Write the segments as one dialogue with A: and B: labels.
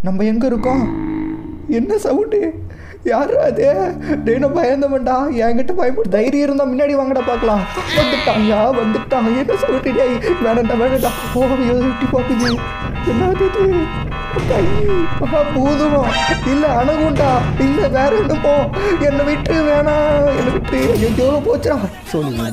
A: நம்ம எங்கே இருக்கோம் என்ன சவுண்டு யாரு அது டேய் நான் பயந்தவன்டா என்கிட்ட பயப்படு தைரியம் இருந்தால் முன்னாடி வாங்கடா பார்க்கலாம் வந்துட்டான் யா வந்துட்டான் என்ன சவுண்டு டேய் வேணாண்டா வேணாண்டா ஓ எட்டி பார்க்குது என்னது இது கை ஆஹா, பூதமா இல்ல அணுகுண்டா இல்ல வேற என்னமோ என்னை விட்டு வேணாம் என்னை விட்டு ஐயோ போச்சா சொல்லு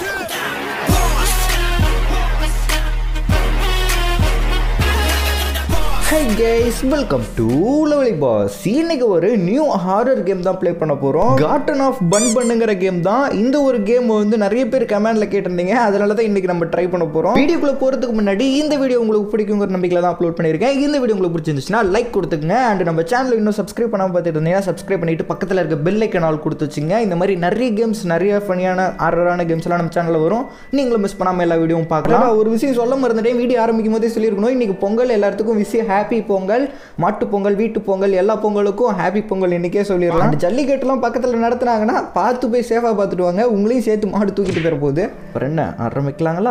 A: hi guys welcome to levely boss இன்னைக்கு ஒரு நியூ ஹாரர் கேம் தான் ப்ளே பண்ண போகிறோம் கார்டன் ஆஃப் பன் பண்ணுங்கிற கேம் தான் இந்த ஒரு கேம் வந்து நிறைய பேர் கமெண்ட்ல கேட்டிருந்தீங்க அதனால தான் இன்னைக்கு நம்ம ட்ரை பண்ண போகிறோம் வீடியோக்குள்ள போகிறதுக்கு முன்னாடி இந்த வீடியோ உங்களுக்கு பிடிக்குங்கிற நம்பிக்கையில் தான் அப்லோட் பண்ணியிருக்கேன் இந்த வீடியோ உங்களுக்கு பிடிச்சிருந்துச்சுன்னா லைக் கொடுத்துக்குங்க அண்ட் நம்ம சேனல் இன்னும் சப்ஸ்கிரைப் பண்ணாமல் பார்த்துட்டு இருந்தீங்கன்னா சப்ஸ்கிரைப் பண்ணிட்டு பக்கத்தில் இருக்க பெல் ஐக்கன் ஆல் கொடுத்து வச்சுங்க இந்த மாதிரி நிறைய கேம்ஸ் நிறைய ஃபனியான ஆரரான கேம்ஸ் எல்லாம் நம்ம சேனலில் வரும் நீங்களும் மிஸ் பண்ணாமல் எல்லா வீடியோவும் பார்க்கலாம் ஒரு விஷயம் சொல்ல மறந்துட்டேன் வீடியோ ஆரம்பிக்கும் போதே சொல்லியிருக்கணும் இன்னைக்கு பொங்கல் எல்லாத்துக்கும் விஷயம் ஹாப்பி பொங்கல் மாட்டு பொங்கல் வீட்டு பொங்கல் எல்லா பொங்கலுக்கும் ஹாப்பி பொங்கல் இன்னைக்கே சொல்லிடலாம் அந்த ஜல்லிக்கட்டுலாம் பக்கத்தில் நடத்துனாங்கன்னா பார்த்து போய் சேஃபாக பார்த்துட்டு வாங்க உங்களையும் சேர்த்து மாடு தூக்கிட்டு போயிட போகுது அப்புறம் என்ன ஆரம்பிக்கலாங்களா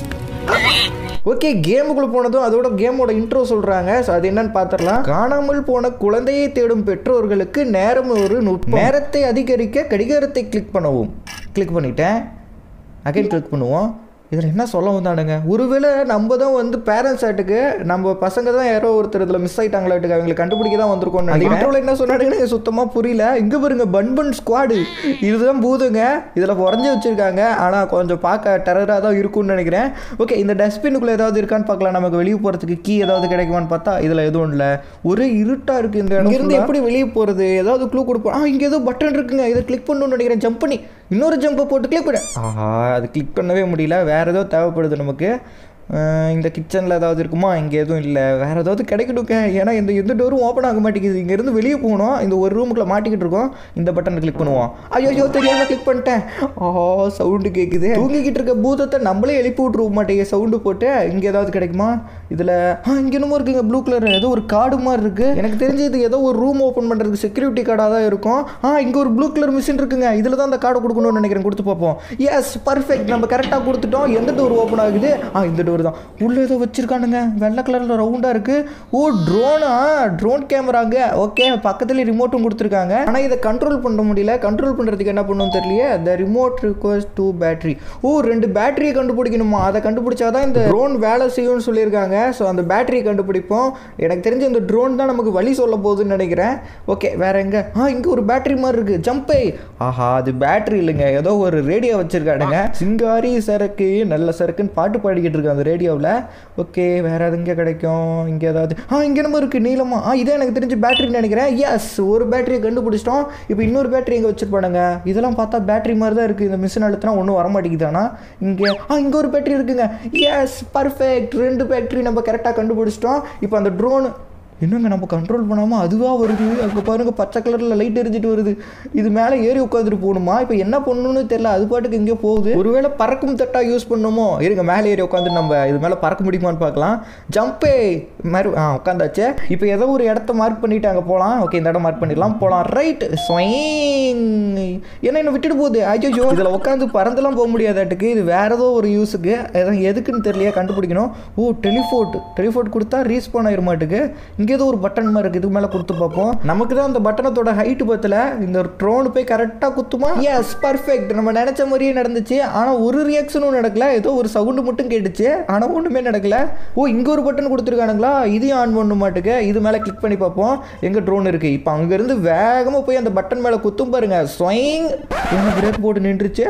A: ஓகே கேமுக்குள்ள போனதும் அதோட கேமோட இன்ட்ரோ சொல்றாங்க ஸோ அது என்னன்னு பார்த்துடலாம் காணாமல் போன குழந்தையை தேடும் பெற்றோர்களுக்கு நேரம் ஒரு நுட்பம் நேரத்தை அதிகரிக்க கடிகாரத்தை கிளிக் பண்ணவும் கிளிக் பண்ணிட்டேன் அகைன் கிளிக் பண்ணுவோம் இதில் என்ன சொல்ல வந்தானுங்க ஒருவேளை நம்ம தான் வந்து பேரண்ட்ஸ் ஆட்டுக்கு நம்ம பசங்க தான் யாரோ ஒருத்தர் இதில் மிஸ் ஆயிட்டாங்களாட்டுக்கு அவங்களை கண்டுபிடிக்க தான் வந்திருக்கோம் இன்ட்ரோல என்ன சொன்னானுங்க எனக்கு சுத்தமாக புரியல இங்கே பாருங்க பன் பன் ஸ்குவாடு இதுதான் பூதுங்க இதில் குறைஞ்சி வச்சிருக்காங்க ஆனால் கொஞ்சம் பார்க்க டெரராக தான் இருக்கும்னு நினைக்கிறேன் ஓகே இந்த டஸ்ட்பினுக்குள்ளே ஏதாவது இருக்கான்னு பார்க்கலாம் நமக்கு வெளியே போகிறதுக்கு கீ ஏதாவது கிடைக்குமான்னு பார்த்தா இதில் எதுவும் இல்லை ஒரே இருட்டாக இருக்குது இந்த இடம் இருந்து எப்படி வெளியே போகிறது ஏதாவது க்ளூ கொடுப்போம் ஆ இங்கே ஏதோ பட்டன் இருக்குங்க இதை கிளிக் பண்ணணும்னு நினைக்கிறேன் ஜம்ப் பண்ணி இன்னொரு ஜம்பை போட்டு கிளிக் பண்ண ஆஹா அது கிளிக் பண்ணவே முடியல வேறு ஏதோ தேவைப்படுது நமக்கு அஹ் இந்த கிச்சனில் ஏதாவது இருக்குமா இங்கே எதுவும் இல்லை வேறு ஏதாவது கிடைக்கணுங்க ஏன்னா இந்த எந்த டோரும் ஓப்பன் ஆக மாட்டேங்குது இங்கேருந்து வெளியே போகணும் இந்த ஒரு ரூமுக்குள்ள மாட்டிக்கிட்டு இருக்கோம் இந்த பட்டனை கிளிக் பண்ணுவோம் ஐயோ ஐயோ தெரியாம கிளிக் பண்ணிட்டேன் ஆஹா சவுண்டு கேட்குது தூங்கிக்கிட்டு இருக்க பூதத்தை நம்மளே எழுப்பி விட்ருவோம் மாட்டேங்க சவுண்டு போட்டு இங்கே ஏதாவது கிடைக்குமா இதில் ஆ இங்கே என்னமோ இருக்குங்க ப்ளூ கலர் ஏதோ ஒரு கார்டு மாதிரி இருக்குது எனக்கு தெரிஞ்சு இது ஏதோ ஒரு ரூம் ஓப்பன் பண்ணுறதுக்கு செக்யூரிட்டி கார்டாக தான் இருக்கும் ஆ இங்கே ஒரு ப்ளூ கலர் மிஷின் இருக்குங்க இதில் தான் அந்த கார்டை கொடுக்கணும்னு நினைக்கிறேன் கொடுத்து பார்ப்போம் எஸ் பர்ஃபெக்ட் நம்ம கரெக்டாக கொடுத்துட்டோம் எந்த டோர் ஓப்பன் ஆகுது ஆ இந்த டோர் தான் உள்ளே ஏதோ வச்சிருக்கானுங்க வெள்ளை கலரில் ரவுண்டாக இருக்குது ஓ ட்ரோனா ட்ரோன் கேமராங்க ஓகே பக்கத்துலேயே ரிமோட்டும் கொடுத்துருக்காங்க ஆனால் இதை கண்ட்ரோல் பண்ண முடியல கண்ட்ரோல் பண்ணுறதுக்கு என்ன பண்ணணும் தெரியலையே the remote request two battery ஓ ரெண்டு பேட்டரியை கண்டுபிடிக்கணுமா அதை கண்டுபிடிச்சாதான் இந்த ட்ரோன் வேலை செய்யும்னு சொல்லியிருக்காங்க ஸோ அந்த பேட்டரியை கண்டுபிடிப்போம் எனக்கு தெரிஞ்ச இந்த ட்ரோன் தான் நமக்கு வழி சொல்ல போகுதுன்னு நினைக்கிறேன் ஓகே வேற எங்க ஆ இங்கே ஒரு பேட்டரி மாதிரி இருக்கு ஜம்பே ஆஹா அது பேட்டரி இல்லைங்க ஏதோ ஒரு ரேடியோ வச்சிருக்கானுங்க சிங்காரி சரக்கு நல்ல சரக்குன்னு பாட்டு பாடிக்கிட்டு இருக்கு அந்த ரேடியோவில் ஓகே வேற எது இங்கே கிடைக்கும் இங்கே ஏதாவது ஆ இங்கே நம்ம இருக்கு நீளமா ஆ இதே எனக்கு தெரிஞ்சு பேட்டரின்னு நினைக்கிறேன் எஸ் ஒரு பேட்டரியை கண்டுபிடிச்சிட்டோம் இப்போ இன்னொரு பேட்டரி எங்கே வச்சிருப்பானுங்க இதெல்லாம் பார்த்தா பேட்டரி மாதிரி தான் இருக்குது இந்த மிஷின் அழுத்தினா ஒன்றும் வர மாட்டேங்குது ஆனால் இங்கே ஆ இங்கே ஒரு பேட்டரி இருக்குங்க எஸ் பர்ஃபெக்ட் ரெண்டு பேட்டரி நம்ம கரெக்டாக கண்டுபிடிச்சிட்டோம் இப்போ அந்த ட்ரோன் என்னங்க நம்ம கண்ட்ரோல் பண்ணாமல் அதுவாக வருது அங்கே பாருங்க பச்சை கலரில் லைட் எரிஞ்சிட்டு வருது இது மேலே ஏறி உட்காந்துட்டு போகணுமா இப்போ என்ன பண்ணணும்னு தெரியல அது பாட்டுக்கு எங்கேயோ போகுது ஒருவேளை பறக்கும் தட்டா யூஸ் பண்ணணுமோ இருங்க மேலே ஏறி உட்காந்து நம்ம இது மேலே பறக்க முடியுமான்னு பார்க்கலாம் ஜம்பே மாதிரி ஆ உட்காந்தாச்சு இப்போ ஏதோ ஒரு இடத்த மார்க் பண்ணிட்டு அங்கே போகலாம் ஓகே இந்த இடம் மார்க் பண்ணிடலாம் போகலாம் ரைட் ஸ்வைங் என்ன என்ன விட்டுட்டு போகுது ஐயோ இதில் உட்காந்து பறந்துலாம் போக முடியாதாட்டுக்கு இது வேற ஏதோ ஒரு யூஸுக்கு எதோ எதுக்குன்னு தெரியலையா கண்டுபிடிக்கணும் ஓ டெலிஃபோட் டெலிஃபோட் கொடுத்தா ரீஸ்பான் ஆயிர மாட்டுக்கு இங்கே ஏதோ ஒரு பட்டன் மாதிரி இருக்குது இதுக்கு மேலே கொடுத்து பார்ப்போம் நமக்கு தான் அந்த பட்டனத்தோட ஹைட்டு பத்தல இந்த ட்ரோன் போய் கரெக்டாக குத்துமா எஸ் பர்ஃபெக்ட் நம்ம நினச்ச மாதிரியே நடந்துச்சு ஆனால் ஒரு ரியாக்ஷனும் நடக்கல ஏதோ ஒரு சவுண்டு மட்டும் கேட்டுச்சு ஆனால் ஒன்றுமே நடக்கல ஓ இங்கே ஒரு பட்டன் கொடுத்துருக்கானுங்களா இதையும் ஆன் பண்ண மாட்டுக்கு இது மேலே கிளிக் பண்ணி பார்ப்போம் எங்கே ட்ரோன் இருக்குது இப்போ அங்கேருந்து வேகமாக போய் அந்த பட்டன் மேலே குத்தும் பாருங்க ஸ்வைங் என்ன பிரேக் போட்டு நின்றுச்சு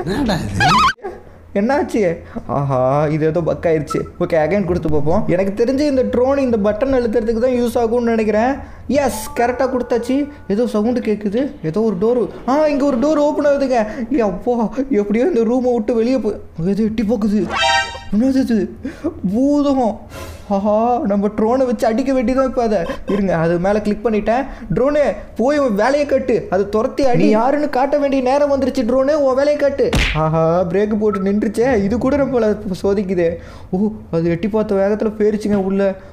A: என்னாச்சு ஆஹா இது ஏதோ பக் ஆயிடுச்சு ஓகே அகைன் கொடுத்து பார்ப்போம் எனக்கு தெரிஞ்சு இந்த ட்ரோன் இந்த பட்டன் அழுத்துறதுக்கு தான் யூஸ் ஆகும்னு நினைக்கிறேன் எஸ் கரெக்டாக கொடுத்தாச்சு ஏதோ சவுண்டு கேட்குது ஏதோ ஒரு டோர் ஆ இங்கே ஒரு டோர் ஓப்பன் ஆகுதுங்க அப்போ எப்படியோ இந்த ரூமை விட்டு வெளியே போய் எது எட்டி போக்குது என்னது இது பூதம் ஆஹா நம்ம ட்ரோனை வச்சு அடிக்க வேண்டி தான் இப்போ அதை இருங்க அது மேலே கிளிக் பண்ணிட்டேன் ட்ரோனு போய் உன் வேலையை கட்டு அது துரத்தி அடி யாருன்னு காட்ட வேண்டிய நேரம் வந்துருச்சு ட்ரோனு உன் வேலையை கட்டு ஆஹா பிரேக் போட்டு நின்றுச்சே இது கூட நம்மள சோதிக்குதே ஓ அது எட்டி பார்த்த வேகத்தில் போயிருச்சுங்க உள்ள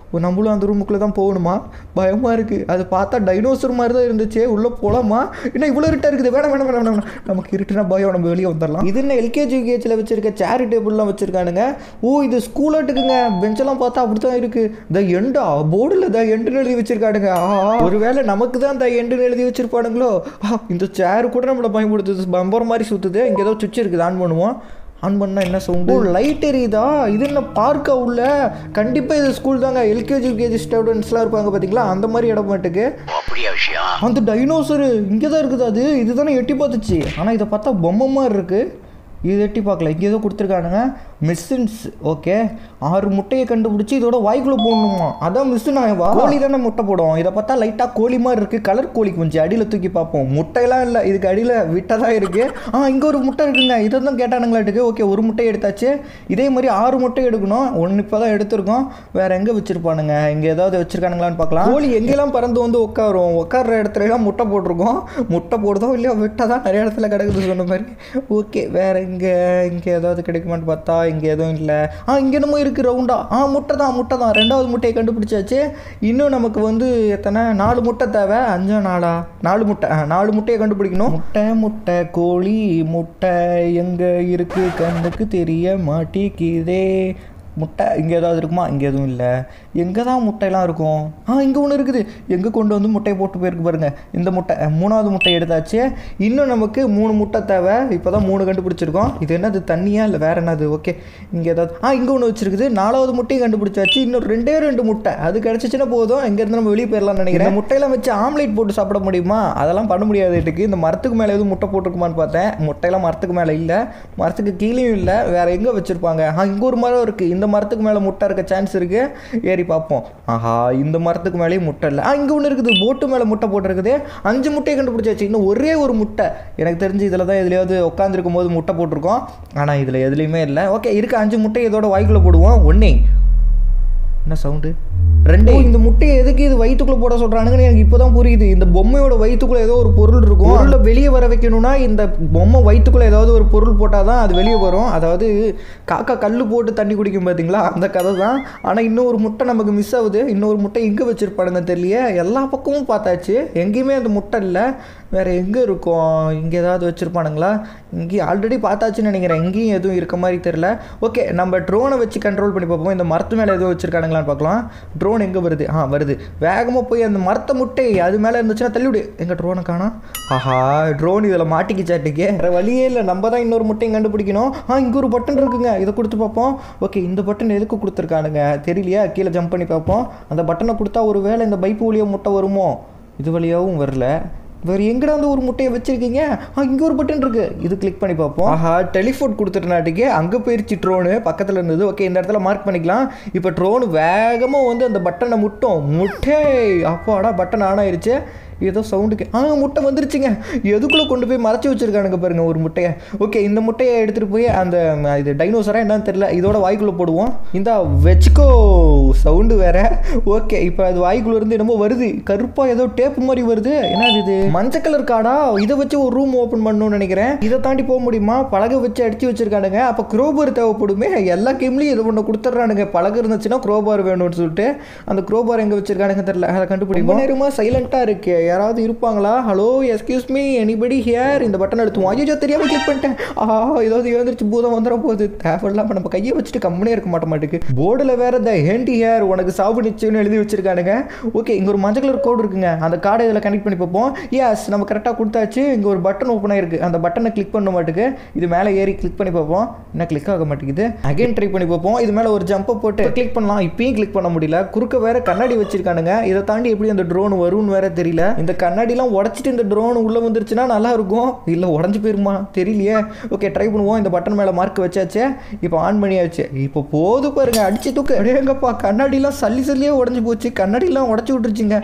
A: ஓ, நம்மளும் அந்த ரூமுக்குள்ளே தான் போகணுமா பயமாக இருக்குது அது பார்த்தா டைனோசர் மாதிரி தான் இருந்துச்சு உள்ளே போகலாமா என்ன இவ்வளோ இருட்டாக இருக்குது வேணாம் வேணாம் வேணாம் வேணாம் நமக்கு இருட்டுனா பயம் நம்ம வெளியே வந்துடலாம் இது என்ன எல்கேஜி யூகேஜில் வச்சிருக்க சேர் டேபிள்லாம் வச்சுருக்கானுங்க ஓ இது ஸ்கூல் ஆட்டுக்குங்க பெஞ்செல்லாம் பார்த்தா அப்படி தான் இருக்குது த எண்டா போர்டில் த எண்டுன்னு எழுதி வச்சிருக்கானுங்க ஆஹா ஒருவேளை நமக்கு தான் த எண்டுன்னு எழுதி வச்சிருப்பானுங்களோ ஆ, இந்த சேர் கூட நம்மளை பயன்படுத்துது பம்பர் மாதிரி சுற்றுது இங்கே ஏதோ சுவிட்ச் இருக்குது ஆன் பண்ணுவோம் ஆன் பண்ணா என்ன சவுண்டு லைட் எரியுதா இது என்ன பார்க்கா உள்ள கண்டிப்பாக இது ஸ்கூல் தாங்க எல்கேஜி யூகேஜி ஸ்டூடெண்ட்ஸ்லாம் இருப்பாங்க பார்த்தீங்களா அந்த மாதிரி இடம் மாட்டுக்கு
B: அப்படியா விஷயம்
A: அந்த டைனோசரு இங்கே தான் இருக்குது அது இதுதானே எட்டி பார்த்துச்சு ஆனால் இதை பார்த்தா பொம்மை மாதிரி இருக்குது இது எட்டி பார்க்கல இங்கே ஏதோ கொடுத்துருக்கானுங்க மிஸ்ஸின்ஸ் ஓகே ஆறு முட்டையை கண்டுபிடிச்சி இதோட வாய்க்குள்ளே போடணுமா அதான் மிஸ்ஸுனா வா கோழி தானே முட்டை போடும் இதை பார்த்தா லைட்டாக கோழி மாதிரி இருக்குது கலர் கோழி கொஞ்சம் அடியில் தூக்கி பார்ப்போம் முட்டையெல்லாம் இல்லை இதுக்கு அடியில் விட்டால் தான் இருக்குது ஆ இங்கே ஒரு முட்டை இருக்குங்க இதை தான் கேட்டானுங்களாட்டுக்கு ஓகே ஒரு முட்டை எடுத்தாச்சு இதே மாதிரி ஆறு முட்டை எடுக்கணும் ஒன்று இப்போ தான் எடுத்திருக்கோம் வேறு எங்கே வச்சுருப்பானுங்க இங்கே ஏதாவது வச்சுருக்கானுங்களான்னு பார்க்கலாம் கோழி எங்கெல்லாம் பறந்து வந்து உட்காரும் உட்கார்ற இடத்துல எல்லாம் முட்டை போட்டிருக்கோம் முட்டை போடுதோ இல்லையோ விட்டால் தான் நிறைய இடத்துல கிடக்குது சொன்ன மாதிரி ஓகே வேறு இங்கே இங்கே ஏதாவது கிடைக்குமான்னு பார்த்தா இங்கே எதுவும் இல்லை ஆ இங்கே என்னமோ இருக்குது ரவுண்டா ஆ முட்டை தான் முட்டை தான் ரெண்டாவது முட்டையை கண்டுபிடிச்சாச்சு இன்னும் நமக்கு வந்து எத்தனை நாலு முட்டை தேவை அஞ்சா நாளா நாலு முட்டை ஆ, நாலு முட்டையை கண்டுபிடிக்கணும் முட்டை முட்டை கோழி முட்டை எங்கே இருக்குது கண்ணுக்கு தெரிய மாட்டேங்குதே முட்டை இங்கே ஏதாவது இருக்குமா இங்கே எதுவும் இல்லை எங்கே தான் முட்டையெல்லாம் இருக்கும் ஆ இங்கே ஒன்று இருக்குது எங்கே கொண்டு வந்து முட்டையை போட்டு போயிருக்கு பாருங்க இந்த முட்டை அஹ், மூணாவது முட்டை எடுத்தாச்சு இன்னும் நமக்கு மூணு முட்டை தேவை இப்போ தான் மூணு கண்டுபிடிச்சிருக்கோம் இது என்னது தண்ணியா இல்லை வேற என்னது ஓகே இங்கே ஏதாவது ஆ இங்கே ஒன்று வச்சிருக்குது நாலாவது முட்டையும் கண்டுபிடிச்சாச்சு இன்னும் ரெண்டே ரெண்டு முட்டை அது கிடச்சிச்சின்னா போதும் இங்கேருந்து நம்ம வெளியே போயிடலாம்னு நினைக்கிறேன் இந்த முட்டையெல்லாம் வச்சு ஆம்லேட் போட்டு சாப்பிட முடியுமா அதெல்லாம் பண்ண முடியாது இதுக்கு இந்த மரத்துக்கு மேலே எதுவும் முட்டை போட்டிருக்குமான்னு பார்த்தேன் முட்டையெல்லாம் மரத்துக்கு மேலே இல்லை மரத்துக்கு கீழேயும் இல்லை வேற எங்கே வச்சிருப்பாங்க ஆ இங்கே ஒரு மரம் இருக்குது இந்த மரத்துக்கு மேலே முட்டை இருக்க சான்ஸ் இருக்குது ஏறி பார்ப்போம் ஆஹா இந்த மரத்துக்கு மேலேயும் முட்டை இல்லை ஆ இங்கே ஒன்று இருக்குது போட்டு மேலே முட்டை போட்டிருக்குது அஞ்சு முட்டையை கண்டுபிடிச்சாச்சு இன்னும் ஒரே ஒரு முட்டை எனக்கு தெரிஞ்சு இதில் தான் எதுலையாவது உட்காந்துருக்கும் போது முட்டை போட்டிருக்கோம் ஆனால் இதில் எதுலேயுமே இல்லை ஓகே இருக்க அஞ்சு முட்டை இதோட வாய்க்குள்ளே போடுவோம் ஒன்றே என்ன சவுண்டு ரெண்டே இந்த முட்டையை எதுக்கு இது வயிற்றுக்குள்ள போட சொல்றானுங்கன்னு எனக்கு இப்போதான் புரியுது இந்த பொம்மையோட வயிற்றுக்குள்ள ஏதோ ஒரு பொருள் இருக்கும் பொருளை வெளியே வர வைக்கணும்னா இந்த பொம்மை வயிற்றுக்குள்ள ஏதாவது ஒரு பொருள் போட்டால் தான் அது வெளியே வரும் அதாவது காக்கா கல் போட்டு தண்ணி குடிக்கும் பார்த்தீங்களா அந்த கதை தான் ஆனால் இன்னொரு முட்டை நமக்கு மிஸ் ஆகுது இன்னொரு முட்டை எங்கே வச்சிருப்பானுங்க தெரியல எல்லா பக்கமும் பார்த்தாச்சு எங்கேயுமே அந்த முட்டை இல்லை வேற எங்கே இருக்கும் இங்கே ஏதாவது வச்சுருப்பானுங்களா இங்கே ஆல்ரெடி பார்த்தாச்சுன்னு நினைக்கிறேன் எங்கேயும் எதுவும் இருக்க மாதிரி தெரில ஓகே நம்ம ட்ரோனை வச்சு கண்ட்ரோல் பண்ணி பார்ப்போம் இந்த மரத்து மேலே எதுவும் வச்சுருக்கானுங்களான்னு பார்க்கலாம் ட்ரோன் எங்கே வருது ஆ வருது வேகமாக போய் அந்த மரத்த முட்டை அது மேலே இருந்துச்சுன்னா தள்ளிவிடு எங்கள் ட்ரோனை காணோம் ஆஹா ட்ரோன் இதில் மாட்டிக்கிச்சாட்டுக்கே வேறு வழியே இல்லை நம்ம தான் இன்னொரு முட்டையும் கண்டுபிடிக்கணும் ஆ இங்கே ஒரு பட்டன் இருக்குங்க இதை கொடுத்து பார்ப்போம் ஓகே இந்த பட்டன் எதுக்கு கொடுத்துருக்கானுங்க தெரியலையா கீழே ஜம்ப் பண்ணி பார்ப்போம் அந்த பட்டனை கொடுத்தா ஒரு வேளை இந்த பைப்பு வழியாக முட்டை வருமோ இது வழியாகவும் வரல வேறு எங்கடா வந்து ஒரு முட்டையை வச்சிருக்கீங்க ஆ இங்கே ஒரு பட்டன் இருக்கு இது கிளிக் பண்ணி பார்ப்போம் ஆஹா டெலிஃபோன் கொடுத்துட்டனாட்டிக்கு அங்கே போயிருச்சு ட்ரோனு பக்கத்தில் இருந்தது ஓகே இந்த இடத்துல மார்க் பண்ணிக்கலாம் இப்போ ட்ரோன் வேகமாக வந்து அந்த பட்டனை முட்டும் முட்டை அப்பாடா பட்டன் ஆன் ஆயிருச்சு ஏதோ சவுண்டுக்கு ஆ முட்டை வந்துருச்சுங்க எதுக்குள்ளே கொண்டு போய் மறைச்சி வச்சிருக்கானுங்க பாருங்க ஒரு முட்டையை ஓகே இந்த முட்டையை எடுத்துகிட்டு போய் அந்த ம், இது டைனோசரா என்னன்னு தெரியல இதோட வாய்க்குள்ளே போடுவோம் இந்த வச்சுக்கோ சவுண்டு வேற ஓகே இப்போ அது வாய்க்குள்ள இருந்து என்னமோ வருது கருப்பாக ஏதோ டேப் மாதிரி வருது என்னது இது மஞ்சள் கலர் காடா இதை வச்சு ஒரு ரூம் ஓப்பன் பண்ணணும்னு நினைக்கிறேன் இதை தாண்டி போக முடியுமா பலகை வச்சு அடிச்சு வச்சிருக்கானுங்க அப்போ குரோபர் தேவைப்படுமே எல்லா கேம்லையும் இது ஒன்று கொடுத்துட்றானுங்க பலகை இருந்துச்சுன்னா குரோபார் வேணும்னு சொல்லிட்டு அந்த குரோபார் எங்கே வச்சிருக்கானுங்க தெரியல அதை கண்டுபிடிக்கும் நேரமாக சைலண்ட்டாக இருக்கு யாராவது இருப்பாங்களா hello excuse me anybody here இந்த பட்டன் எடுத்துவோம் ஐயோ தெரியாம கிளிக் பண்ணிட்டேன் ஆஹா ஏதாவது எழுந்திரிச்சு பூதம் வந்துட போகுது தேவையில்லாம நம்ம கையை வச்சுட்டு கம்முனே இருக்க மாட்ட மாட்டுக்கு போர்டில் வேற இந்த ஹேண்டி ஹேர் உனக்கு சாவு நிச்சயம்னு எழுதி வச்சிருக்கானுங்க ஓகே இங்கே ஒரு மஞ்சள் கலர் கோடு இருக்குங்க அந்த கார்டை இதில் கனெக்ட் பண்ணி பார்ப்போம் எஸ் நம்ம கரெக்டாக கொடுத்தாச்சு இங்கே ஒரு பட்டன் ஓப்பன் ஆயிருக்கு அந்த பட்டனை கிளிக் பண்ண மாட்டுக்கு இது மேலே ஏறி கிளிக் பண்ணி பார்ப்போம் என்ன கிளிக் ஆக மாட்டேங்குது அகைன் ட்ரை பண்ணி பார்ப்போம் இது மேலே ஒரு ஜம்பை போட்டு கிளிக் பண்ணலாம் இப்பயும் கிளிக் பண்ண முடியல குறுக்க வேற கண்ணாடி வச்சிருக்கானுங்க இதை தாண்டி எப்படி அந்த ட்ரோன் வரும்னு வேற தெரியல இந்த கண்ணாடிலாம் உடச்சிட்டு இந்த ட்ரோன் உள்ளே வந்துருச்சுன்னா நல்லா இருக்கும் இல்லை உடஞ்சி போயிருமா தெரியலையே ஓகே ட்ரை பண்ணுவோம் இந்த பட்டன் மேலே மார்க் வச்சாச்சு இப்போ ஆன் பண்ணியாச்சு இப்போ போது பாருங்க அடிச்சு தூக்கு அடேங்கப்பா கண்ணாடிலாம் சல்லி சல்லியே உடஞ்சி போச்சு கண்ணாடிலாம் உடச்சி விட்டுருச்சுங்க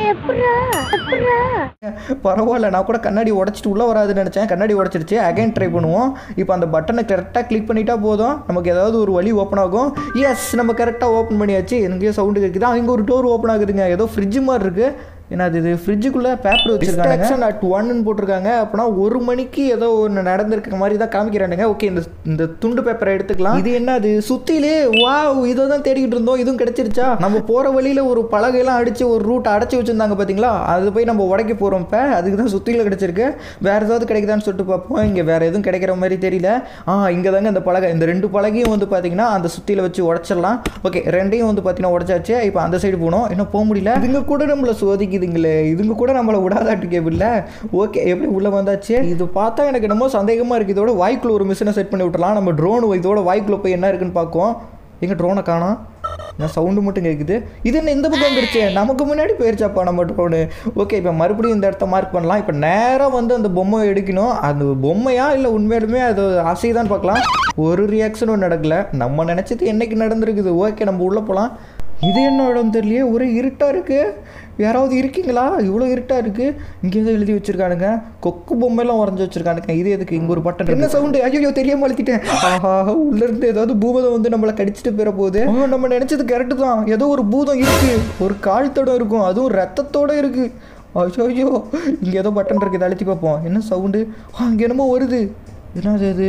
A: பரவாயில்ல நான் கூட கண்ணாடி உடச்சிட்டு உள்ளே வராதுன்னு நினச்சேன் கண்ணாடி உடச்சிருச்சு அகைன் ட்ரை பண்ணுவோம் இப்போ அந்த பட்டனை கரெக்டாக கிளிக் பண்ணிட்டா போதும் நமக்கு ஏதாவது ஒரு வழி ஓப்பன் ஆகும் எஸ் நம்ம கரெக்டாக ஓப்பன் பண்ணியாச்சு எனக்கு சவுண்டு கேட்குது இங்கே ஒரு டோர் ஓப்பன் ஆகுதுங்க ஏதோ ஃப்ரிட்ஜ் மாதிரி இருக்குது ஏன்னா அது இது ஃப்ரிட்ஜுக்குள்ளே பேப்பர் வச்சிருக்காங்க அட் ஒன்னு போட்டிருக்காங்க அப்படின்னா ஒரு மணிக்கு ஏதோ ஒன்று நடந்திருக்க மாதிரி தான் காமிக்கிறானுங்க ஓகே இந்த இந்த துண்டு பேப்பரை எடுத்துக்கலாம் இது என்ன அது சுத்திலே வா இதை தான் தேடிக்கிட்டு இருந்தோம் இதுவும் கிடைச்சிருச்சா நம்ம போகிற வழியில் ஒரு பலகையெல்லாம் அடித்து ஒரு ரூட் அடைச்சி வச்சிருந்தாங்க பார்த்தீங்களா அது போய் நம்ம உடைக்க போகிறோம் இப்போ அதுக்கு தான் சுத்தியில் கிடைச்சிருக்கு வேறு ஏதாவது கிடைக்குதான்னு சொல்லிட்டு பார்ப்போம் இங்கே வேறு எதுவும் கிடைக்கிற மாதிரி தெரியல ஆ இங்கே தாங்க இந்த பலகை இந்த ரெண்டு பலகையும் வந்து பார்த்தீங்கன்னா அந்த சுத்தியில் வச்சு உடச்சிடலாம் ஓகே ரெண்டையும் வந்து பார்த்தீங்கன்னா உடச்சாச்சு இப்போ அந்த சைடு போகணும் இன்னும் போக முடியல இதுங்க கூட நம்மளை சோதிக்குதுங்களே இதுங்க கூட நம்மளை விடாதாட்டு கேபிள்ல ஓகே எப்படி உள்ளே வந்தாச்சு இது பார்த்தா எனக்கு என்னமோ சந்தேகமாக இருக்குது இதோட வாய்க்குள்ள ஒரு மிஷினை செட் பண்ணி விட்டுலாம் நம்ம ட்ரோன் இதோட வாய்க்குள்ள போய் என்ன இருக்குன்னு பார்க்கும் எங்கள் ட்ரோனை காணோம் நான் சவுண்டு மட்டும் கேட்குது இது என்ன இந்த பக்கம் வந்துருச்சு நமக்கு முன்னாடி போயிருச்சாப்பா நம்ம ட்ரோனு ஓகே இப்போ மறுபடியும் இந்த இடத்த மார்க் பண்ணலாம் இப்போ நேராக வந்து அந்த பொம்மை எடுக்கணும் அந்த பொம்மையா இல்லை உண்மையிலுமே அது அசைதான் பார்க்கலாம் ஒரு ரியாக்ஷனும் நடக்கல நம்ம நினச்சது என்னைக்கு நடந்திருக்குது ஓகே நம்ம உள்ளே போகலாம் இது என்ன இடம் தெரியலையே ஒரே இருட்டாக இருக்குது யாராவது இருக்கீங்களா இவ்வளோ இருட்டாக இருக்குது இங்கே ஏதோ எழுதி வச்சிருக்கானுங்க கொக்கு பொம்மையெல்லாம் உறைஞ்சி வச்சிருக்கானுங்க இது எதுக்கு இங்கே ஒரு பட்டன் என்ன சவுண்டு ஐயோ தெரியாம அழுத்திட்டேன் ஆஹா உள்ளேருந்து ஏதாவது பூதம் வந்து நம்மளை கடிச்சிட்டு போயிட போகுது ஆ, நம்ம நினச்சது கரெக்டு தான் ஏதோ ஒரு பூதம் இருக்குது ஒரு கால் தடம் இருக்கும் அதுவும் ரத்தத்தோட இருக்குது ஐயோ இங்கே ஏதோ பட்டன் இருக்குது இதை அழுத்தி பார்ப்போம் என்ன சவுண்டு ஆ இங்கே என்னமோ வருது என்னது அது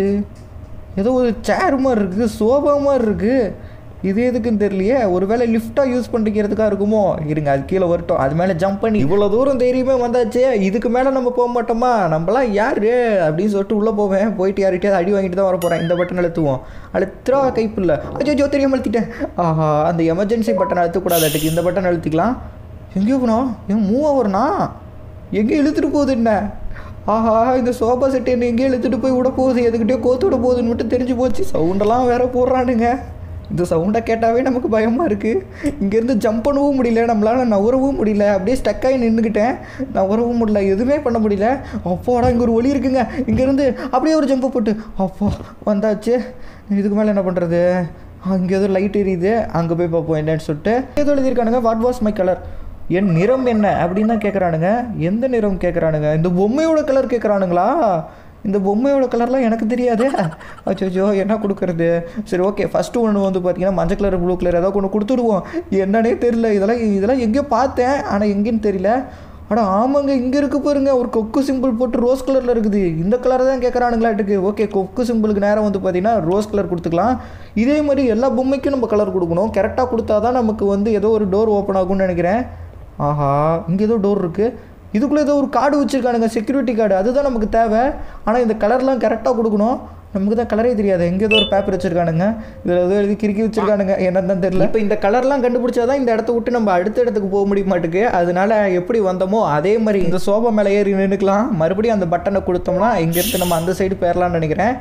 A: ஏதோ ஒரு சேர் மாதிரி இருக்குது சோஃபா மாதிரி இருக்குது இது எதுக்குன்னு தெரியலையே ஒருவேளை லிஃப்டாக யூஸ் பண்ணிக்கிறதுக்காக இருக்குமோ இருங்க அது கீழே வரட்டும் அது மேலே ஜம்ப் பண்ணி இவ்வளோ தூரம் தைரியமே வந்தாச்சே இதுக்கு மேலே நம்ம போக மாட்டோமா நம்மளாம் யாரு அப்படின்னு சொல்லிட்டு உள்ளே போவேன் போயிட்டு யார்கிட்டயாவது அடி வாங்கிட்டு தான் வர போகிறேன் இந்த பட்டன் அழுத்துவோம் அழுத்துறா கைப்பில்ல அச்சோ தெரியாம அழுத்திட்டேன் ஆஹா அந்த எமர்ஜென்சி பட்டன் அழுத்தக்கூடாதாட்டுக்கு இந்த பட்டன் அழுத்திக்கலாம் எங்கேயோ போனோம் என் மூவ் ஆவறனா எங்கே இழுத்துட்டு போகுது என்ன ஆஹா இந்த சோஃபா செட் என்ன எங்கேயோ இழுத்துட்டு போய் விட போகுது எதுக்கிட்டயோ கோத்து விட போகுதுன்னு மட்டும் தெரிஞ்சு போச்சு சவுண்டெல்லாம் வேற போடுறானுங்க இந்த சவுண்டை கேட்டாவே நமக்கு பயமாக இருக்குது இங்கேருந்து ஜம்ப் பண்ணவும் முடியல நம்மளால் நவரவும் முடியல அப்படியே ஸ்டக்காகி நின்றுக்கிட்டேன் நவரவும் முடியல எதுவுமே பண்ண முடியல அப்போடா இங்கே ஒரு ஒளி இருக்குங்க இங்கேருந்து அப்படியே ஒரு ஜம்பை போட்டு அப்போ வந்தாச்சு இதுக்கு மேலே என்ன பண்ணுறது அங்கே ஏதோ லைட் எரியுது அங்கே போய் பார்ப்போம் என்னன்னு சொல்லிட்டு ஏதோ எழுதியிருக்கானுங்க வாட் வாஸ் மை கலர் என் நிறம் என்ன அப்படின்னு தான் கேட்குறானுங்க எந்த நிறம் கேட்குறானுங்க இந்த பொம்மையோட கலர் கேட்குறானுங்களா இந்த பொம்மையோட கலர்லாம் எனக்கு தெரியாதே அச்சோ என்ன கொடுக்கறது சரி ஓகே ஃபஸ்ட்டு ஒன்று வந்து பார்த்தீங்கன்னா மஞ்சள் கலர் ப்ளூ கலர் ஏதோ ஒன்று கொடுத்துடுவோம் என்னன்னே தெரியல இதெல்லாம் இதெல்லாம் எங்கேயோ பார்த்தேன் ஆனால் எங்கேன்னு தெரியல அட ஆமாங்க இங்கே இருக்கு பாருங்க ஒரு கொக்கு சிம்பிள் போட்டு ரோஸ் கலரில் இருக்குது இந்த கலர் தான் கேட்குறானுங்களாட்டுக்கு ஓகே கொக்கு சிம்பிளுக்கு நேரம் வந்து பார்த்தீங்கன்னா ரோஸ் கலர் கொடுத்துக்கலாம் இதே மாதிரி எல்லா பொம்மைக்கும் நம்ம கலர் கொடுக்கணும் கரெக்டாக கொடுத்தா தான் நமக்கு வந்து ஏதோ ஒரு டோர் ஓப்பன் ஆகும்னு நினைக்கிறேன் ஆஹா இங்கே ஏதோ டோர் இருக்குது இதுக்குள்ளே ஏதோ ஒரு கார்டு வச்சுருக்கானுங்க செக்யூரிட்டி கார்டு அதுதான் நமக்கு தேவை ஆனால் இந்த கலர்லாம் கரெக்டாக கொடுக்கணும் நமக்கு தான் கலரே தெரியாது எங்கே ஏதோ ஒரு பேப்பர் வச்சுருக்கானுங்க இதில் ஏதோ எழுதி கிறுக்கி வச்சுருக்கானுங்க என்னன்னு தான் தெரியல இப்போ இந்த கலர்லாம் கண்டுபிடிச்சா தான் இந்த இடத்த விட்டு நம்ம அடுத்த இடத்துக்கு போக முடிய மாட்டுக்கு அதனால எப்படி வந்தோமோ அதே மாதிரி இந்த சோஃபா மேலே ஏறி நின்றுக்கலாம் மறுபடியும் அந்த பட்டனை கொடுத்தோம்னா இங்கேருந்து நம்ம அந்த சைடு போயிடலாம்னு நினைக்கிறேன்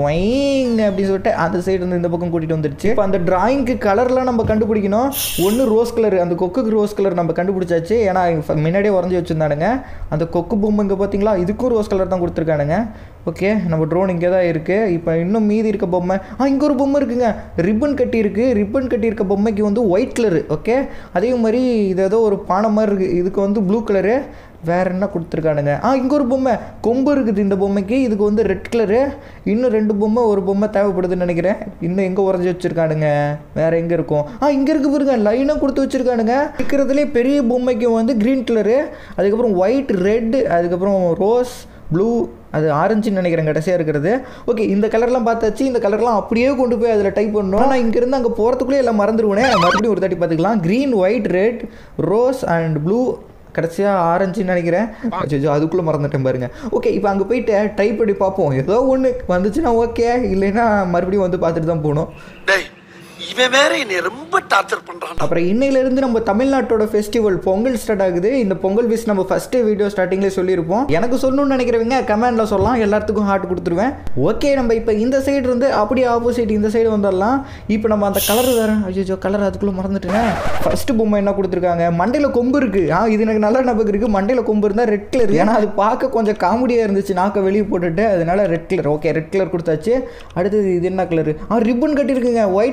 A: ஸ்வைங் அப்படின்னு சொல்லிட்டு அந்த சைடு இருந்து இந்த பக்கம் கூட்டிகிட்டு வந்துருச்சு இப்போ அந்த டிராயிங்க்கு கலர்லாம் நம்ம கண்டுபிடிக்கணும் ஒன்று ரோஸ் கலர் அந்த கொக்குக்கு ரோஸ் கலர் நம்ம கண்டுபிடிச்சாச்சு ஏன்னா இங்க முன்னாடியே உறைஞ்சி வச்சுருந்தானுங்க அந்த கொக்கு பொம்மை இங்கே பார்த்தீங்களா இதுக்கும் ரோஸ் கலர் தான் கொடுத்துருக்கானுங்க ஓகே நம்ம ட்ரோன் இங்கே தான் இருக்குது இப்போ இன்னும் மீதி இருக்க பொம்மை ஆ இங்கே ஒரு பொம்மை இருக்குங்க ரிப்பன் கட்டி இருக்கு ரிப்பன் கட்டி இருக்க பொம்மைக்கு வந்து ஒயிட் கலரு ஓகே அதே மாதிரி இது ஏதோ ஒரு பானை மாதிரி இருக்குது இதுக்கு வந்து ப்ளூ கலரு வேற என்ன கொடுத்துருக்கானுங்க ஆ இங்கே ஒரு பொம்மை கொம்பு இருக்குது இந்த பொம்மைக்கு இதுக்கு வந்து ரெட் கலரு இன்னும் ரெண்டு பொம்மை ஒரு பொம்மை தேவைப்படுதுன்னு நினைக்கிறேன் இன்னும் எங்கே உறைஞ்சி வச்சுருக்கானுங்க வேற எங்கே இருக்கும் ஆ இங்கே இருக்கு பாருங்க லைனாக கொடுத்து வச்சுருக்கானுங்க இருக்கிறதுலே பெரிய பொம்மைக்கு வந்து க்ரீன் கலரு அதுக்கப்புறம் ஒயிட் ரெட் அதுக்கப்புறம் ரோஸ் ப்ளூ அது ஆரஞ்சுன்னு நினைக்கிறேன் கடைசியாக இருக்கிறது ஓகே இந்த கலர்லாம் பார்த்தாச்சு இந்த கலர்லாம் அப்படியே கொண்டு போய் அதில் டைப் பண்ணணும் நான் இங்கேருந்து அங்கே போகிறதுக்குள்ளே எல்லாம் மறந்துடுவேனே மறுபடியும் ஒரு தாட்டி பார்த்துக்கலாம் green white red rose and blue கடைசியாக ஆரஞ்சுன்னு நினைக்கிறேன் அச்சோ அதுக்குள்ளே மறந்துட்டேன் பாருங்க ஓகே இப்போ அங்கே போயிட்டு டைப் பண்ணி பார்ப்போம் ஏதோ ஒன்று வந்துச்சுன்னா ஓகே இல்லைன்னா மறுபடியும் வந்து பார்த்துட்டு தான் போகணும்
B: டேய் இவன் வேற என்னை ரொம்ப டார்ச்சர் பண்றான்
A: அப்புறம் இன்னையிலேருந்து நம்ம தமிழ்நாட்டோட ஃபெஸ்டிவல் பொங்கல் ஸ்டார்ட் ஆகுது இந்த பொங்கல் விஷ் நம்ம ஃபஸ்ட்டு வீடியோ ஸ்டார்டிங்லேயே சொல்லியிருப்போம் எனக்கு சொல்லணும்னு நினைக்கிறவங்க கமெண்டில் சொல்லலாம் எல்லாத்துக்கும் ஹார்ட் கொடுத்துருவேன் ஓகே நம்ம இப்போ இந்த சைடு இருந்து அப்படியே ஆப்போசிட் இந்த சைடு வந்துடலாம் இப்போ நம்ம அந்த கலர் வேறு ஐயோ கலர் அதுக்குள்ளே மறந்துட்டேன் ஃபஸ்ட்டு பொம்மை என்ன கொடுத்துருக்காங்க மண்டையில் கொம்பு இருக்குது ஆ இது எனக்கு நல்ல ஞாபகம் இருக்குது மண்டையில் கொம்பு இருந்தால் ரெட் கலர் ஏன்னா அது பார்க்க கொஞ்சம் காமெடியாக இருந்துச்சு நாக்க வெளியே போட்டுட்டு அதனால red colour okay red colour கொடுத்தாச்சு அடுத்தது இது என்ன கலர் ஆ ரிப்பன் கட்டியிருக்குங்க ஒயிட் கலர்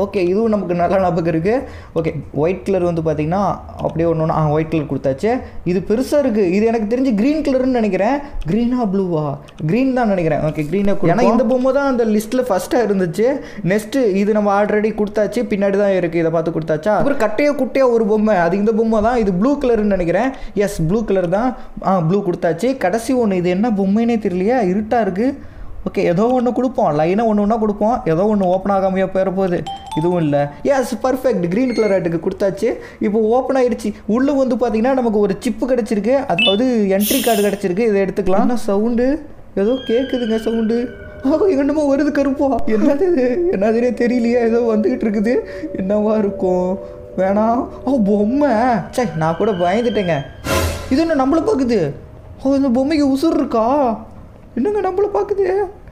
A: ஓகே இதுவும் நமக்கு நல்லா ஞாபகம் இருக்குது ஓகே ஒயிட் கலர் வந்து பார்த்தீங்கன்னா அப்படியே ஒன்று ஒன்று ஆ ஒயிட் கலர் கொடுத்தாச்சு இது பெருசாக இருக்குது இது எனக்கு தெரிஞ்சு க்ரீன் கலர்னு நினைக்கிறேன் க்ரீனா ப்ளூவா க்ரீன் தான் நினைக்கிறேன் ஓகே க்ரீனை ஏன்னா இந்த பொம்மை தான் அந்த லிஸ்ட்டில் ஃபஸ்ட்டாக இருந்துச்சு நெக்ஸ்ட்டு இது நம்ம ஆல்ரெடி கொடுத்தாச்சு பின்னாடி தான் இருக்குது இதை பார்த்து கொடுத்தாச்சா அப்புறம் கட்டையோ குட்டையோ ஒரு பொம்மை அது இந்த பொம்மை தான் இது ப்ளூ கலர்னு நினைக்கிறேன் எஸ் ப்ளூ கலர் தான் ஆ ப்ளூ கொடுத்தாச்சு கடைசி ஒன்று இது என்ன பொம்மைனே தெரியலையா இருட்டாக இருக்குது ஓகே ஏதோ ஒன்று கொடுப்போம் லைனாக ஒன்று ஒன்றா கொடுப்போம் ஏதோ ஒன்று ஓப்பன் ஆகாமையாக போயிட போகுது இதுவும் இல்லை எஸ் பர்ஃபெக்ட் க்ரீன் கலர் ஆட்டுக்கு கொடுத்தாச்சு இப்போ ஓப்பன் ஆயிடுச்சு உள்ளே வந்து பார்த்தீங்கன்னா நமக்கு ஒரு சிப்பு கிடச்சிருக்கு அதாவது என்ட்ரி கார்டு கிடச்சிருக்கு இதை எடுத்துக்கலாம் ஆனால் சவுண்டு ஏதோ கேட்குதுங்க சவுண்டு ஆ என்னமோ வருது கருப்பா என்னது இது என்னதுனே தெரியலையே ஏதோ வந்துக்கிட்டு இருக்குது என்னவா இருக்கும் வேணாம் ஓ பொம்மை சே நான் கூட பயந்துட்டேங்க இது என்ன நம்மளை பார்க்குது ஓ இந்த பொம்மைக்கு உசுர் இருக்கா என்னங்க நம்மளை பார்க்குது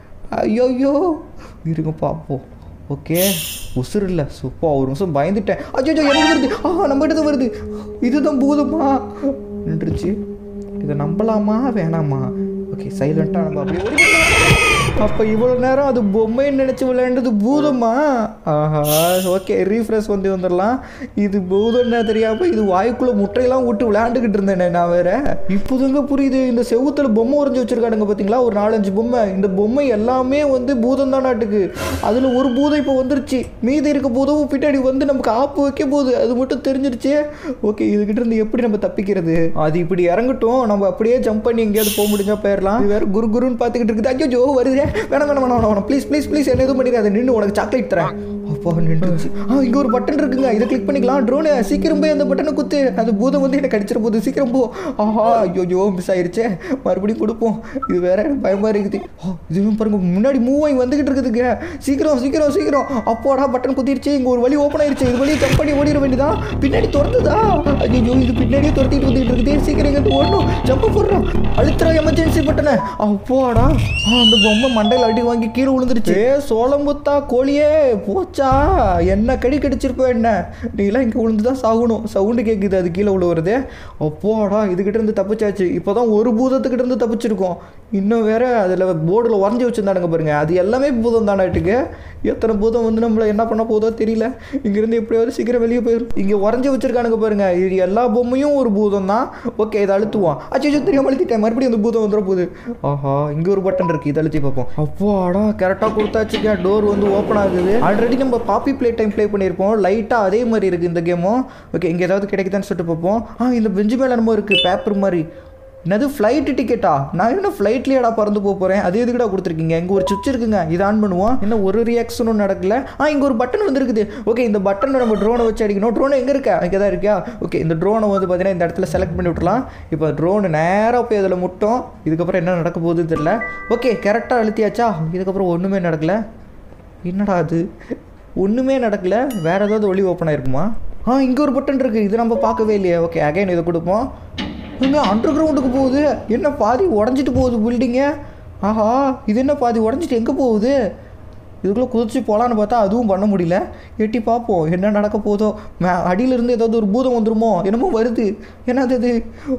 A: ஐயோ ஐயோ இருங்க பார்ப்போம் ஓகே உசுர் இல்லை சுப்பா ஒரு நிமிஷம் பயந்துட்டேன் அச்சோ எனக்கு வருது ஆ நம்ம இடத்து வருது இதுதான் பூதமா நின்றுச்சு இதை நம்பலாமா வேணாமா ஓகே சைலண்ட்டாக நம்ம அப்படியே ஓடி அப்போ இவ்வளோ நேரம் அது பொம்மைன்னு நினச்சி விளையாண்டது பூதமா ஆஹா ஓகே ரீஃப்ரெஷ் வந்து வந்துடலாம் இது பூதம்னா தெரியாமல் இது வாய்க்குள்ளே முட்டையெல்லாம் விட்டு விளையாண்டுக்கிட்டு இருந்தேனே நான் வேற இப்போதுங்க புரியுது இந்த செவுத்துல பொம்மை உறைஞ்சி வச்சிருக்கானுங்க பார்த்தீங்களா ஒரு நாலஞ்சு பொம்மை இந்த பொம்மை எல்லாமே வந்து பூதம் தான் நாட்டுக்கு அதில் ஒரு பூதம் இப்போ வந்துருச்சு மீதி இருக்க பூதமும் பின்னாடி வந்து நமக்கு ஆப்பு வைக்க போகுது அது மட்டும் தெரிஞ்சிருச்சு ஓகே இதுகிட்ட இருந்து எப்படி நம்ம தப்பிக்கிறது அது இப்படி இறங்கட்டும் நம்ம அப்படியே ஜம்ப் பண்ணி எங்கேயாவது போக முடிஞ்சா போயிடலாம் இது வேற குரு குருன்னு பார்த்துக்கிட்டு இருக்குது ஐயோ வருதே வேணாம் வேணாம் வேணாம் வேணாம் ப்ளீஸ் ப்ளீஸ் ப்ளீஸ் என்ன எதுவும் பண்ணிடாத நின்று உனக்கு சாக்லேட் தரேன் அப்பா நின்றுச்சு ஆ இங்கே ஒரு பட்டன் இருக்குங்க இதை கிளிக் பண்ணிக்கலாம் ட்ரோனு சீக்கிரம் போய் அந்த பட்டனை குத்து அது பூதம் வந்து எனக்கு கடிச்சிட போகுது சீக்கிரம் போ ஆஹா ஐயோ மிஸ் ஆயிருச்சே மறுபடியும் கொடுப்போம் இது வேற எனக்கு பயமா இருக்குது ஆ, இதுவும் பாருங்க முன்னாடி மூவ் ஆகி வந்துகிட்டு இருக்குதுங்க சீக்கிரம் சீக்கிரம் சீக்கிரம் அப்போடா பட்டன் குத்திருச்சு இங்கே ஒரு வழி ஓப்பன் ஆயிருச்சு இது வழியை ஜம்ப் பண்ணி ஓடிட வேண்டியதான் பின்னாடி துரத்துதா ஐயோ இது பின்னாடியே துரத்திட்டு வந்துட்டு இருக்குது சீக்கிரம் இங்கே ஓடணும் ஜம்ப் போடுறோம் அழுத்துறோம் எமர்ஜென்சி பட்டனை அப்போடா ஆ, அந்த பொம்மை மண்டையில் அடி வாங்கி கீழே விழுந்துருச்சு ஏ சோளம்புத்தா கோழியே போச்சா என்ன கடி கடிச்சிருப்ப என்ன நீலாம் இங்கே விழுந்து தான் சாகணும் சவுண்டு கேட்குது அது கீழே விழுவுறது அப்போடா இதுகிட்ட இருந்து தப்பிச்சாச்சு இப்போ தான் ஒரு பூதத்துக்கிட்ட இருந்து தப்பிச்சிருக்கோம் இன்னும் வேற அதில் போர்டில் வரைஞ்சி வச்சுருந்தானுங்க பாருங்க அது எல்லாமே பூதம் தானாட்டுக்கு எத்தனை பூதம் வந்து நம்மளை என்ன பண்ண போதோ தெரியல இங்கேருந்து எப்படியாவது சீக்கிரம் வெளியே போயிடும் இங்கே வரைஞ்சி வச்சிருக்கானுங்க பாருங்க இது எல்லா பொம்மையும் ஒரு பூதம் தான் ஓகே இதை அழுத்துவோம் அச்சோ தெரியாம அழுத்திட்டேன் மறுபடியும் அந்த பூதம் வந்துட போகுது ஆஹா இங்கே ஒரு பட்டன் இருக்குது இதை அழுத்தி பார்ப்போம் அப்பாடா கரெக்டாக கொடுத்தாச்சுங்க டோர் வந்து ஓப்பன் ஆகுது ஆல்ரெடி நம்ம பாப்பி ப்ளே டைம் ப்ளே பண்ணியிருப்போம் லைட்டாக அதே மாதிரி இருக்குது இந்த கேமும் ஓகே இங்கே ஏதாவது கிடைக்குதான்னு சொல்லிட்டு பார்ப்போம் ஆ இந்த பெஞ்சு மேலே என்னமோ இருக்குது பேப்பர் மாதிரி என்னது ஃப்ளைட் டிக்கெட்டா நான் என்ன ஃப்ளைட்லேயேடா பறந்து போக போகிறேன் அது எதுக்குடா கொடுத்துருக்கீங்க இங்கே ஒரு சுவிட்ச் இருக்குங்க இது ஆன் பண்ணுவோம் என்ன ஒரு ரியாக்ஷனும் நடக்கல ஆ இங்கே ஒரு பட்டன் வந்துருக்குது ஓகே இந்த பட்டனை நம்ம ட்ரோனை வச்சு அடிக்கணும் ட்ரோன் எங்கே இருக்கா இங்கே தான் இருக்கியா ஓகே இந்த ட்ரோனை வந்து பார்த்தீங்கன்னா இந்த இடத்துல செலக்ட் பண்ணி விட்டுலாம் இப்போ ட்ரோனு நேராக போய் அதில் முட்டும் இதுக்கப்புறம் என்ன நடக்க போகுதுன்னு தெரியல ஓகே கரெக்டாக அழுத்தியாச்சா இதுக்கப்புறம் ஒன்றுமே நடக்கல என்னடா அது ஒன்றுமே நடக்கல வேறு ஏதாவது ஒளி ஓப்பன் ஆயிருக்குமா ஆ இங்கே ஒரு பட்டன் இருக்குது இது நம்ம பார்க்கவே இல்லையே ஓகே அகைன் இதை கொடுப்போம் இங்கே அண்டர் கிரவுண்டுக்கு போகுது என்ன பாதி உடஞ்சிட்டு போகுது பில்டிங்கு ஆஹா இது என்ன பாதி உடஞ்சிட்டு எங்கே போகுது இதுக்குள்ளே குதிச்சு போகலான்னு பார்த்தா அதுவும் பண்ண முடியல எட்டி பார்ப்போம் என்ன நடக்க போதோ மே அடியிலிருந்து ஏதாவது ஒரு பூதம் வந்துருமோ என்னமோ வருது என்னது அது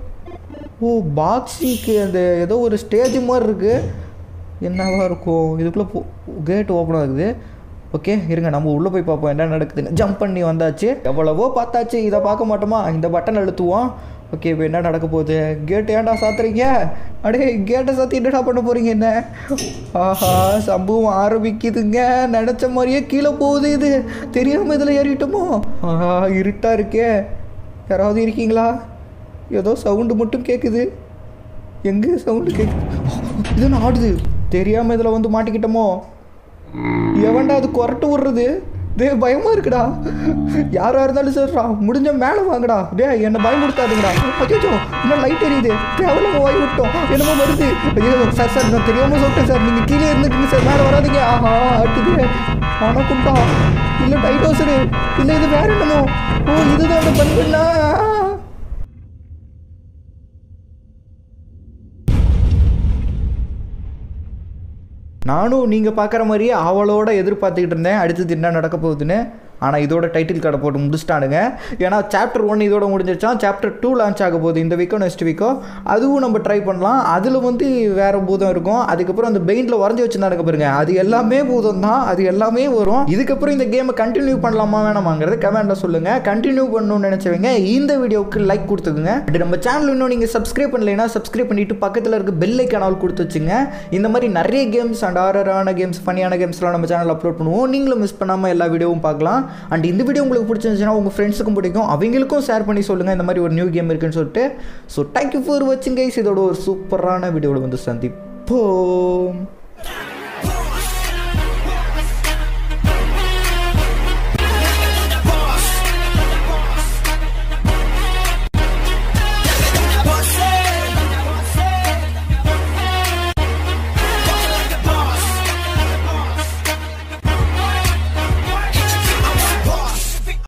A: ஓ பாக்ஸிக்கு அந்த ஏதோ ஒரு ஸ்டேஜ் மாதிரி இருக்குது என்னவா இருக்கும் இதுக்குள்ளே போ கேட் ஓப்பன் ஆகுது ஓகே இருங்க நம்ம உள்ளே போய் பார்ப்போம் என்ன நடக்குதுன்னு ஜம்ப் பண்ணி வந்தாச்சு எவ்வளவோ பார்த்தாச்சு இதை பார்க்க மாட்டோமா இந்த பட்டன் அழுத்துவோம் ஓகே இப்போ என்ன நடக்க போகுது கேட் ஏன்டா சாத்துறீங்க அடே கேட்டை சாத்தி என்னடா பண்ண போகிறீங்க என்ன ஆஹா சம்பவம் ஆரம்பிக்குதுங்க நினச்ச மாதிரியே கீழே போகுது இது தெரியாமல் இதில் ஏறிட்டோமோ ஆஹா இருட்டாக இருக்கே யாராவது இருக்கீங்களா ஏதோ சவுண்டு மட்டும் கேட்குது எங்கே சவுண்டு கேட்குது இது என்ன ஆடுது தெரியாமல் இதில் வந்து மாட்டிக்கிட்டோமோ எவன்டா அது கொரட்டு விடுறது டே பயமா இருக்குடா யாரா இருந்தாலும் சரிடா முடிஞ்ச மேலே வாங்கடா டே என்னை பயமுடுத்தாதுங்கடா அச்சோ இன்னும் லைட் எரியுது தேவையில்லாம வாய் விட்டோம் என்னமோ வருது ஐயோ சார் சார் நான் தெரியாம சொல்லிட்டேன் சார் நீங்கள் கீழே இருந்துக்குங்க சார் மேலே வராதீங்க ஆஹா அடுத்தது வணக்கம்டா இல்லை டைட்டோசரு இல்லை இது வேற என்னமோ ஓ இதுதான் அந்த பண்புண்ணா நானும் நீங்கள் பார்க்குற மாதிரியே அவளோட எதிர்பார்த்துக்கிட்டு இருந்தேன் அடுத்தது என்ன நடக்க போகுதுன்னு ஆனால் இதோட டைட்டில் கார்டை போட்டு முடிச்சிட்டானுங்க ஏன்னா சாப்டர் ஒன் இதோட முடிஞ்சிருச்சான் சாப்டர் டூ லான்ச் ஆக போகுது இந்த வீக்கோ நெக்ஸ்ட் வீக்கோ அதுவும் நம்ம ட்ரை பண்ணலாம் அதில் வந்து வேற பூதம் இருக்கும் அதுக்கப்புறம் அந்த பெயிண்டில் வரைஞ்சி வச்சுருந்தானுங்க பாருங்க அது எல்லாமே பூதம் தான் அது எல்லாமே வரும் இதுக்கப்புறம் இந்த கேமை கண்டினியூ பண்ணலாமா வேணாமாங்கிறது கமெண்ட்டில் சொல்லுங்கள் கண்டினியூ பண்ணணும்னு நினச்சவங்க இந்த வீடியோவுக்கு லைக் கொடுத்துக்குங்க அப்படி நம்ம சேனல் இன்னும் நீங்கள் சப்ஸ்கிரைப் பண்ணலைன்னா சப்ஸ்கிரைப் பண்ணிட்டு பக்கத்தில் இருக்க பெல் ஐக்கானால் கொடுத்து வச்சுங்க இந்த மாதிரி நிறைய கேம்ஸ் அண்ட் ஆரரான கேம்ஸ் ஃபனியான கேம்ஸ்லாம் நம்ம சேனல் அப்லோட் பண்ணுவோம் நீங்களும் மிஸ் பண்ணாமல் எல்லா வீடியோவும் பார்க்கலாம் அண்ட் இந்த வீடியோ உங்களுக்கு பிடிச்சிருந்துச்சுன்னா உங்கள் ஃப்ரெண்ட்ஸுக்கும் பிடிக்கும் அவங்களுக்கும் ஷேர் பண்ணி சொல்லுங்கள் இந்த மாதிரி ஒரு நியூ கேம் இருக்குன்னு சொல்லிட்டு ஸோ தேங்க்யூ ஃபார் வாட்சிங் கைஸ் இதோட ஒரு சூப்பரான வீடியோவில் வந்து சந்திப்போம்